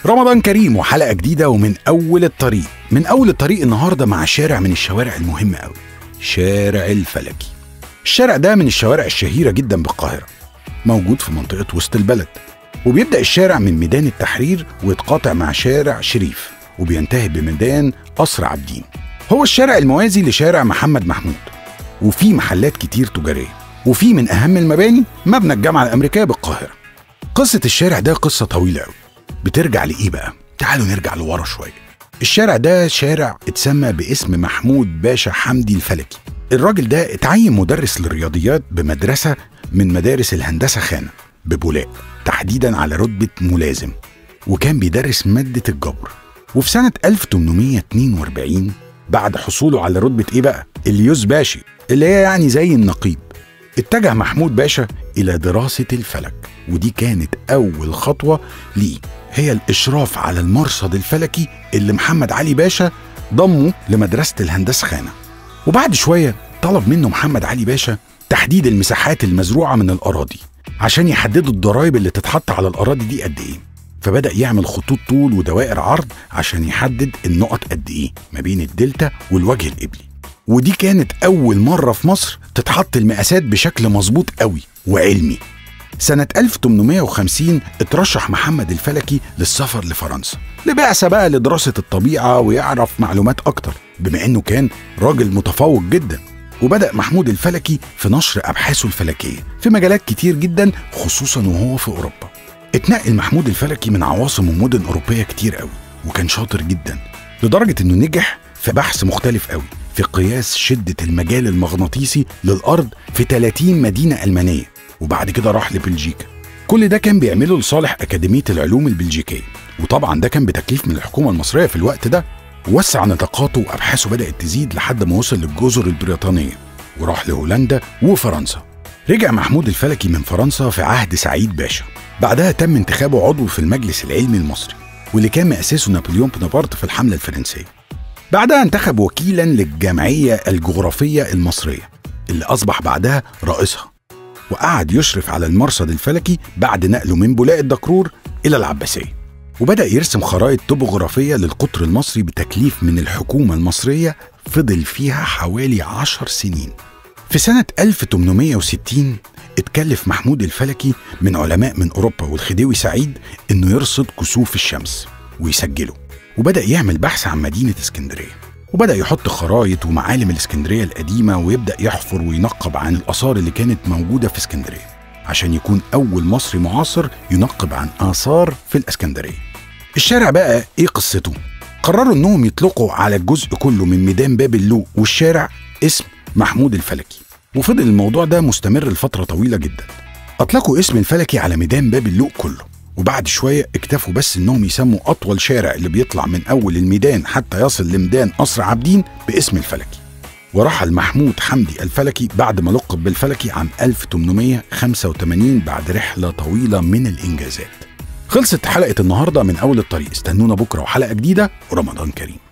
رمضان كريم وحلقة جديدة ومن أول الطريق من أول الطريق النهاردة مع شارع من الشوارع المهمة أوي شارع الفلكي الشارع ده من الشوارع الشهيرة جدا بالقاهرة موجود في منطقة وسط البلد وبيبدأ الشارع من ميدان التحرير ويتقاطع مع شارع شريف وبينتهي بميدان قصر عابدين هو الشارع الموازي لشارع محمد محمود وفيه محلات كتير تجارية وفيه من أهم المباني مبنى الجامعة الأمريكية بالقاهرة قصة الشارع ده قصة طويلة أوي بترجع لإيه بقى؟ تعالوا نرجع لورا شوية الشارع ده شارع اتسمى باسم محمود باشا حمدي الفلكي الراجل ده اتعين مدرس للرياضيات بمدرسة من مدارس الهندسة خانة ببولاق تحديدا على رتبة ملازم وكان بيدرس مادة الجبر وفي سنة 1842 بعد حصوله على رتبة ايه بقى؟ اليوز باشي اللي هي يعني زي النقيب اتجه محمود باشا إلى دراسة الفلك ودي كانت أول خطوة ليه هي الإشراف على المرصد الفلكي اللي محمد علي باشا ضمه لمدرسة الهندسة خانة وبعد شوية طلب منه محمد علي باشا تحديد المساحات المزروعة من الأراضي عشان يحددوا الضرائب اللي تتحط على الأراضي دي قد إيه فبدأ يعمل خطوط طول ودوائر عرض عشان يحدد النقط قد إيه ما بين الدلتا والوجه القبلي ودي كانت أول مرة في مصر تتحط المقاسات بشكل مظبوط قوي وعلمي سنة 1850 اترشح محمد الفلكي للسفر لفرنسا لبعثة بقى لدراسة الطبيعة ويعرف معلومات أكتر بما إنه كان راجل متفوق جدا وبدأ محمود الفلكي في نشر أبحاثه الفلكية في مجالات كتير جدا خصوصا وهو في أوروبا اتنقل محمود الفلكي من عواصم ومدن أوروبية كتير قوي وكان شاطر جدا لدرجة إنه نجح في بحث مختلف قوي في قياس شدة المجال المغناطيسي للأرض في 30 مدينة ألمانية وبعد كده راح لبلجيكا كل ده كان بيعمله لصالح أكاديمية العلوم البلجيكية وطبعا ده كان بتكليف من الحكومة المصرية في الوقت ده وسع نطاقاته وأبحاثه بدأت تزيد لحد ما وصل للجزر البريطانية وراح لهولندا وفرنسا رجع محمود الفلكي من فرنسا في عهد سعيد باشا بعدها تم انتخابه عضو في المجلس العلمي المصري واللي كان مأسسه نابليون بونابرت في الحملة الفرنسية بعدها انتخب وكيلا للجمعية الجغرافية المصرية اللي أصبح بعدها رئيسها وقعد يشرف على المرصد الفلكي بعد نقله من بولاق الدكرور إلى العباسية وبدأ يرسم خرائط توبوغرافية للقطر المصري بتكليف من الحكومة المصرية فضل فيها حوالي عشر سنين في سنة 1860 اتكلف محمود الفلكي من علماء من أوروبا والخديوي سعيد إنه يرصد كسوف الشمس ويسجله وبدأ يعمل بحث عن مدينة اسكندرية وبدأ يحط خرايط ومعالم الاسكندرية القديمة ويبدأ يحفر وينقب عن الآثار اللي كانت موجودة في اسكندرية عشان يكون أول مصري معاصر ينقب عن آثار في الاسكندرية الشارع بقى إيه قصته؟ قرروا إنهم يطلقوا على الجزء كله من ميدان باب اللوق والشارع اسم محمود الفلكي وفضل الموضوع ده مستمر لفترة طويلة جدا أطلقوا اسم الفلكي على ميدان باب اللوق كله وبعد شوية اكتفوا بس انهم يسموا اطول شارع اللي بيطلع من اول الميدان حتى يصل لميدان قصر عابدين باسم الفلكي ورحل محمود حمدي الفلكي بعد ما لقب بالفلكي عام 1885 بعد رحلة طويلة من الإنجازات خلصت حلقة النهاردة من أول الطريق استنونا بكرة وحلقة جديدة ورمضان كريم